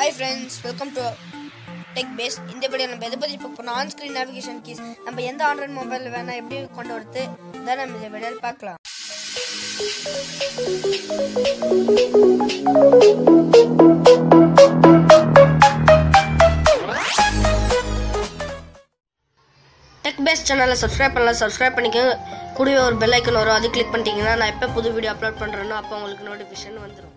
Hi friends welcome to tech base இந்த video நம்ம எதை பற்றி பார்க்க போனால் ஆன் ஸ்க்ரீன் நேவிகேஷன் கீஸ் நம்ம எந்த ஆண்ட்ராய்ட் மொபைல் வேணால் எப்படி கொண்டு வரது தான் நம்ம இந்த வீடியோவில் பார்க்கலாம் டெக் பேஸ் சேனலை சப்ஸ்கிரைப் பண்ணலாம் சப்ஸ்கிரைப் பண்ணிக்கோங்க கூடவே ஒரு பெல் ஐக்கன் வரும் அது கிளிக் பண்ணிட்டீங்கன்னா நான் எப்போ புது வீடியோ அப்லோட் பண்ணுறேனோ அப்போ உங்களுக்கு நோட்டிஃபிகேஷன் வந்துடும்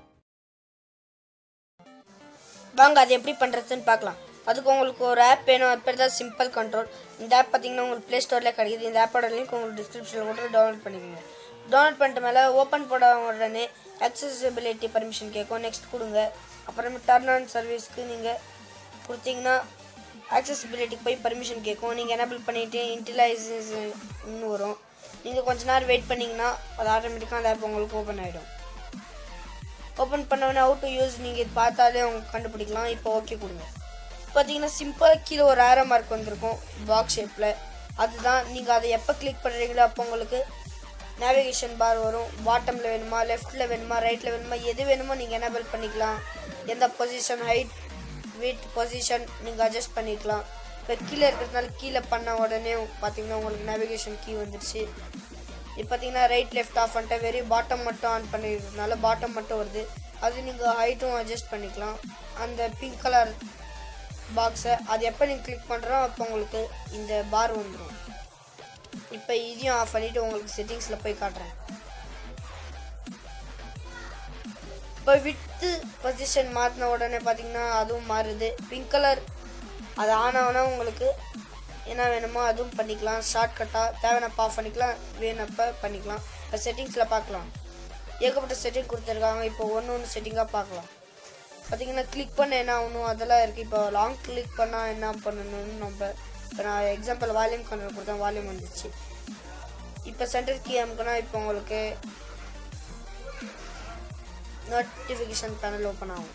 வாங்க அது எப்படி பண்ணுறதுன்னு பார்க்கலாம் அதுக்கு உங்களுக்கு ஒரு ஆப் வேணும் அது பேர் தான் சிம்பிள் கண்ட்ரோல் இந்த ஆப் பார்த்தீங்கன்னா உங்களுக்கு ப்ளே ஸ்டோரில் கிடைக்குது இந்த ஆப்போட லிங்க் உங்களுக்கு டிஸ்கிரிப்ஷனில் கூட டவுன்லோட் பண்ணிக்கோங்க டவுன்லோட் பண்ணிட்ட மேலே ஓப்பன் போட உடனே அக்சசிபிலிட்டி பர்மிஷன் கேட்கும் நெக்ஸ்ட் கொடுங்க அப்புறமே டர்ன் ஆன் சர்வீஸ்க்கு நீங்கள் கொடுத்தீங்கன்னா அக்சசிபிலிட்டிக்கு போய் பர்மிஷன் கேட்கும் நீங்கள் எனபிள் பண்ணிவிட்டு இன்டிலைசேஷன் வரும் நீங்கள் கொஞ்ச நேரம் வெயிட் பண்ணிங்கன்னா அது ஆட்டோமேட்டிக்காக அந்த ஆப் உங்களுக்கு ஓப்பன் ஆகிடும் ஓப்பன் பண்ணவொடனே அவுட் டு யூஸ் நீங்கள் இது பார்த்தாலே அவங்க கண்டுபிடிக்கலாம் இப்போ ஓகே கொடுங்க பார்த்தீங்கன்னா சிம்பிளாக கீழே ஒரு ஆரோ மார்க் வந்திருக்கும் பாக்ஸ் ஷேப்பில் அதுதான் நீங்கள் அதை எப்போ கிளிக் பண்ணுறீங்களோ அப்போ உங்களுக்கு நேவிகேஷன் பார் வரும் பாட்டமில் வேணுமா லெஃப்ட்டில் வேணுமா ரைட்டில் வேணுமா எது வேணுமோ நீங்கள் எனேபிள் பண்ணிக்கலாம் எந்த பொசிஷன் ஹைட் வெயிட் பொசிஷன் நீங்கள் அட்ஜஸ்ட் பண்ணிக்கலாம் இப்போ கீழே இருக்கிறதுனால கீழே பண்ண உடனே பார்த்தீங்கன்னா உங்களுக்கு நேவிகேஷன் கீ வந்துருச்சு இப்போ பார்த்தீங்கன்னா ரைட் லெஃப்ட் ஆஃப் பண்ணிட்டு வெறும் பாட்டம் மட்டும் ஆன் பண்ணிருக்கிறதுனால பாட்டம் மட்டும் வருது அது நீங்கள் ஹைட்டும் அட்ஜஸ்ட் பண்ணிக்கலாம் அந்த பிங்க் கலர் பாக்ஸை அது எப்போ நீங்கள் கிளிக் பண்ணுறோம் அப்போ உங்களுக்கு இந்த பார் வந்துடும் இப்போ இதையும் ஆஃப் பண்ணிவிட்டு உங்களுக்கு செட்டிங்ஸில் போய் காட்டுறேன் இப்போ விட்டு பொசிஷன் மாற்றின உடனே பார்த்தீங்கன்னா அதுவும் மாறுது பிங்க் கலர் அது ஆன் ஆனா உங்களுக்கு என்ன வேணுமோ அதுவும் பண்ணிக்கலாம் ஷார்ட்கட்டாக தேவைனப்ப ஆஃப் பண்ணிக்கலாம் வேணப்ப பண்ணிக்கலாம் இப்போ செட்டிங்ஸில் பார்க்கலாம் ஏகப்பட்ட செட்டிங் கொடுத்துருக்காங்க இப்போ ஒன்று ஒன்று செட்டிங்காக பார்க்கலாம் பார்த்தீங்கன்னா கிளிக் பண்ண என்ன ஆகணும் அதெல்லாம் இருக்குது இப்போ லாங் கிளிக் பண்ணால் என்ன பண்ணணும்னு நம்ம இப்போ நான் எக்ஸாம்பிள் வால்யூம் கண்ட்ரோல் கொடுத்தேன் வால்யூம் வந்துச்சு இப்போ சென்டர் கீ அமுக்குனா இப்போ உங்களுக்கு நோட்டிஃபிகேஷன் பேனல் ஓப்பன் ஆகும்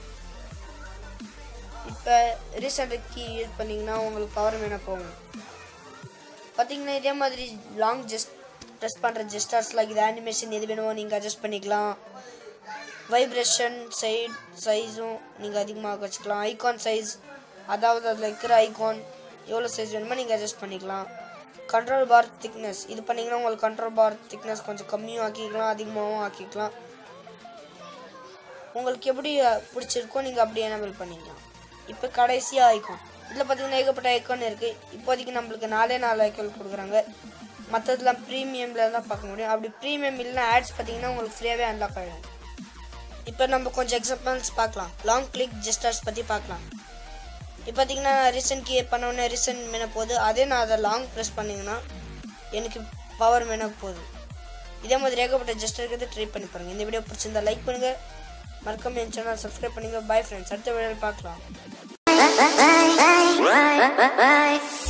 இப்போ ரீசெண்ட் கீ யூஸ் பண்ணிங்கன்னா உங்களுக்கு பவர் மேன போகும் பார்த்தீங்கன்னா இதே மாதிரி லாங் ஜஸ்ட் ப்ரெஸ் பண்ணுற ஜெஸ்டர்ஸ்லாம் இது அனிமேஷன் எது வேணுமோ நீங்கள் அட்ஜஸ்ட் பண்ணிக்கலாம் வைப்ரேஷன் சைட் சைஸும் நீங்கள் அதிகமாக வச்சுக்கலாம் ஐகான் சைஸ் அதாவது அதில் இருக்கிற ஐகான் எவ்வளோ சைஸ் வேணுமோ நீங்கள் அட்ஜஸ்ட் பண்ணிக்கலாம் கண்ட்ரோல் பார் திக்னஸ் இது பண்ணிங்கன்னா உங்களுக்கு கண்ட்ரோல் பார் திக்னஸ் கொஞ்சம் கம்மியும் ஆக்கிக்கலாம் அதிகமாகவும் ஆக்கிக்கலாம் உங்களுக்கு எப்படி பிடிச்சிருக்கோ நீங்கள் அப்படியே எனபிள் பண்ணிக்கலாம் இப்போ கடைசியாக ஐக்கான் இதில் பார்த்தீங்கன்னா ஏகப்பட்ட ஐக்கான் இருக்குது இப்போதைக்கு நம்மளுக்கு நாலே நாலு ஐக்கான் கொடுக்குறாங்க மற்றதுலாம் ப்ரீமியமில் தான் பார்க்க முடியும் அப்படி ப்ரீமியம் இல்லைனா ஆட்ஸ் பார்த்தீங்கன்னா உங்களுக்கு ஃப்ரீயாகவே அன்லாக் ஆகிடும் இப்போ நம்ம கொஞ்சம் எக்ஸாம்பிள்ஸ் பார்க்கலாம் லாங் கிளிக் ஜெஸ்டர்ஸ் பற்றி பார்க்கலாம் இப்போ பார்த்தீங்கன்னா ரீசன்ட் கீ பண்ணோடனே ரீசன்ட் மென போகுது அதே நான் அதை லாங் ப்ரெஸ் பண்ணிங்கன்னா எனக்கு பவர் மென போகுது இதே மாதிரி ஏகப்பட்ட ஜெஸ்டர் இருக்கிறது ட்ரை பண்ணி பாருங்கள் இந்த வீடியோ பிடிச்சிருந்தா லைக் பண்ணுங்கள் மறக்காம என் சேனல் சப்ஸ்கிரைப் பண்ணுங்க பாய் ஃப்ரெண்ட்ஸ் அடுத்த வீடியோவில் பார்க்கலாம் Bye.